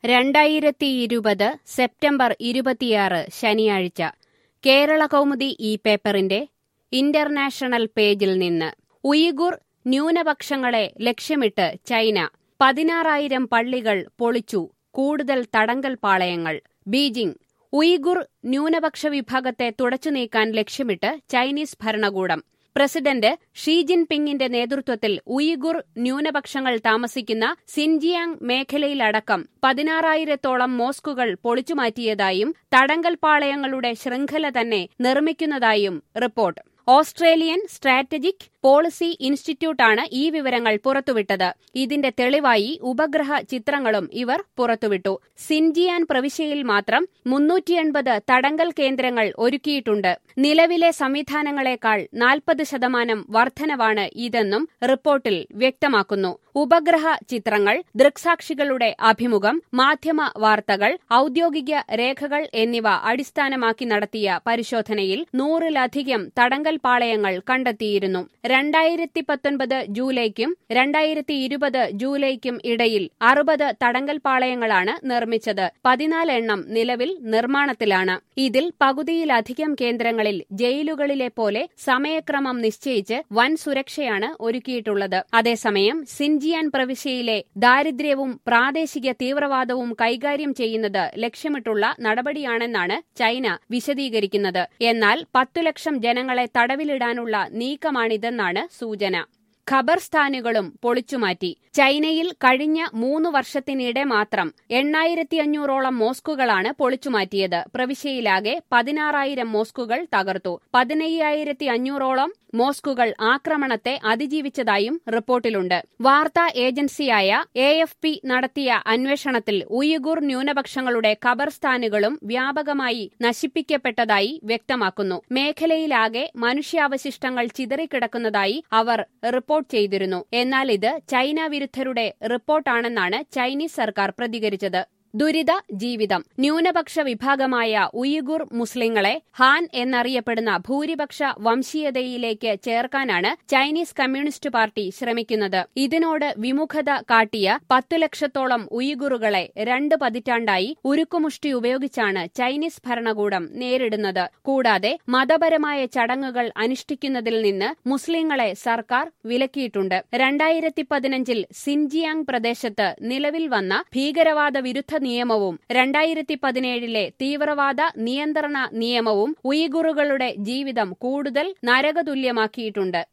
രണ്ടായിരത്തി ഇരുപത് സെപ്റ്റംബർ ഇരുപത്തിയാറ് ശനിയാഴ്ച കേരള കൗമുദി ഈ പേപ്പറിന്റെ ഇന്റർനാഷണൽ പേജിൽ നിന്ന് ഉയിഗുർ ന്യൂനപക്ഷങ്ങളെ ലക്ഷ്യമിട്ട് ചൈന പതിനാറായിരം പള്ളികൾ പൊളിച്ചു കൂടുതൽ തടങ്കൽ പാളയങ്ങൾ ബീജിംഗ് ഉയിഗുർ ന്യൂനപക്ഷ വിഭാഗത്തെ തുടച്ചുനീക്കാൻ ലക്ഷ്യമിട്ട് ചൈനീസ് ഭരണകൂടം പ്രസിഡന്റ് ഷീ ജിൻപിങ്ങിന്റെ നേതൃത്വത്തിൽ ഉയിഗുർ ന്യൂനപക്ഷങ്ങൾ താമസിക്കുന്ന സിൻജിയാങ് മേഖലയിലടക്കം പതിനാറായിരത്തോളം മോസ്കുകൾ പൊളിച്ചുമാറ്റിയതായും തടങ്കൽ പാളയങ്ങളുടെ ശൃംഖല തന്നെ നിർമ്മിക്കുന്നതായും റിപ്പോർട്ട് ഓസ്ട്രേലിയൻ സ്ട്രാറ്റജിക് പോളിസി ഇൻസ്റ്റിറ്റ്യൂട്ടാണ് ഈ വിവരങ്ങൾ പുറത്തുവിട്ടത് ഇതിന്റെ തെളിവായി ഉപഗ്രഹ ചിത്രങ്ങളും ഇവർ പുറത്തുവിട്ടു സിൻജിയാൻ പ്രവിശ്യയിൽ മാത്രം മുന്നൂറ്റിയെൺപത് തടങ്കൽ കേന്ദ്രങ്ങൾ ഒരുക്കിയിട്ടുണ്ട് നിലവിലെ സംവിധാനങ്ങളെക്കാൾ നാൽപ്പത് ശതമാനം വർധനവാണ് ഇതെന്നും റിപ്പോർട്ടിൽ വ്യക്തമാക്കുന്നു ഉപഗ്രഹ ചിത്രങ്ങൾ ദൃക്സാക്ഷികളുടെ അഭിമുഖം മാധ്യമ വാർത്തകൾ ഔദ്യോഗിക രേഖകൾ എന്നിവ അടിസ്ഥാനമാക്കി നടത്തിയ പരിശോധനയിൽ നൂറിലധികം തടങ്കൽ പാളയങ്ങൾ കണ്ടെത്തിയിരുന്നു രണ്ടായിരത്തി പത്തൊൻപത് ജൂലൈക്കും രണ്ടായിരത്തി ഇരുപത് ജൂലൈക്കും ഇടയിൽ അറുപത് തടങ്കൽ പാളയങ്ങളാണ് നിർമ്മിച്ചത് പതിനാല് എണ്ണം നിലവിൽ നിർമ്മാണത്തിലാണ് ഇതിൽ പകുതിയിലധികം കേന്ദ്രങ്ങളിൽ ജയിലുകളിലെ പോലെ സമയക്രമം നിശ്ചയിച്ച് വൻ സുരക്ഷയാണ് ഒരുക്കിയിട്ടുള്ളത് അതേസമയം സിൻജിയാൻ പ്രവിശ്യയിലെ ദാരിദ്ര്യവും പ്രാദേശിക തീവ്രവാദവും കൈകാര്യം ചെയ്യുന്നത് ലക്ഷ്യമിട്ടുള്ള നടപടിയാണെന്നാണ് ചൈന വിശദീകരിക്കുന്നത് എന്നാൽ പത്തു ലക്ഷം ജനങ്ങളെ തടവിലിടാനുള്ള നീക്കമാണിതെന്നാണ് സൂചന ഖബർസ്ഥാനുകളും പൊളിച്ചുമാറ്റി ചൈനയിൽ കഴിഞ്ഞ മൂന്ന് വർഷത്തിനിടെ മാത്രം എണ്ണായിരത്തി അഞ്ഞൂറോളം മോസ്കുകളാണ് പൊളിച്ചുമാറ്റിയത് പ്രവിശ്യയിലാകെ പതിനാറായിരം മോസ്കുകൾ തകർത്തു പതിനയ്യായിരത്തി അഞ്ഞൂറോളം മോസ്കുകൾ ആക്രമണത്തെ അതിജീവിച്ചതായും റിപ്പോർട്ടിലുണ്ട് വാർത്താ ഏജൻസിയായ എ എഫ് പി നടത്തിയ അന്വേഷണത്തിൽ ഉയിഗുർ ന്യൂനപക്ഷങ്ങളുടെ ഖബർസ്ഥാനുകളും വ്യാപകമായി നശിപ്പിക്കപ്പെട്ടതായി വ്യക്തമാക്കുന്നു മേഖലയിലാകെ മനുഷ്യാവശിഷ്ടങ്ങൾ ചിതറിക്കിടക്കുന്നതായി അവർ റിപ്പോർട്ട് ചെയ്തിരുന്നു എന്നാൽ ഇത് ചൈന വിരുദ്ധരുടെ റിപ്പോർട്ടാണെന്നാണ് ചൈനീസ് സർക്കാർ പ്രതികരിച്ചത് ദുരിത ജീവിതം ന്യൂനപക്ഷ വിഭാഗമായ ഉയിഗുർ മുസ്ലിങ്ങളെ ഹാൻ എന്നറിയപ്പെടുന്ന ഭൂരിപക്ഷ വംശീയതയിലേക്ക് ചേർക്കാനാണ് ചൈനീസ് കമ്മ്യൂണിസ്റ്റ് പാർട്ടി ശ്രമിക്കുന്നത് ഇതിനോട് വിമുഖത കാട്ടിയ പത്തു ലക്ഷത്തോളം ഉയിഗുറുകളെ രണ്ട് പതിറ്റാണ്ടായി ഉരുക്കുമുഷ്ടി ഉപയോഗിച്ചാണ് ചൈനീസ് ഭരണകൂടം നേരിടുന്നത് കൂടാതെ മതപരമായ ചടങ്ങുകൾ അനുഷ്ഠിക്കുന്നതിൽ നിന്ന് മുസ്ലിങ്ങളെ സർക്കാർ വിലക്കിയിട്ടുണ്ട് രണ്ടായിരത്തി പതിനഞ്ചിൽ സിൻജിയാങ് പ്രദേശത്ത് നിലവിൽ വന്ന ഭീകരവാദ വിരുദ്ധ നിയമവും രണ്ടായിരത്തി പതിനേഴിലെ തീവ്രവാദ നിയന്ത്രണ നിയമവും ഉയിഗുറുകളുടെ ജീവിതം കൂടുതൽ നരകതുല്യമാക്കിയിട്ടുണ്ട്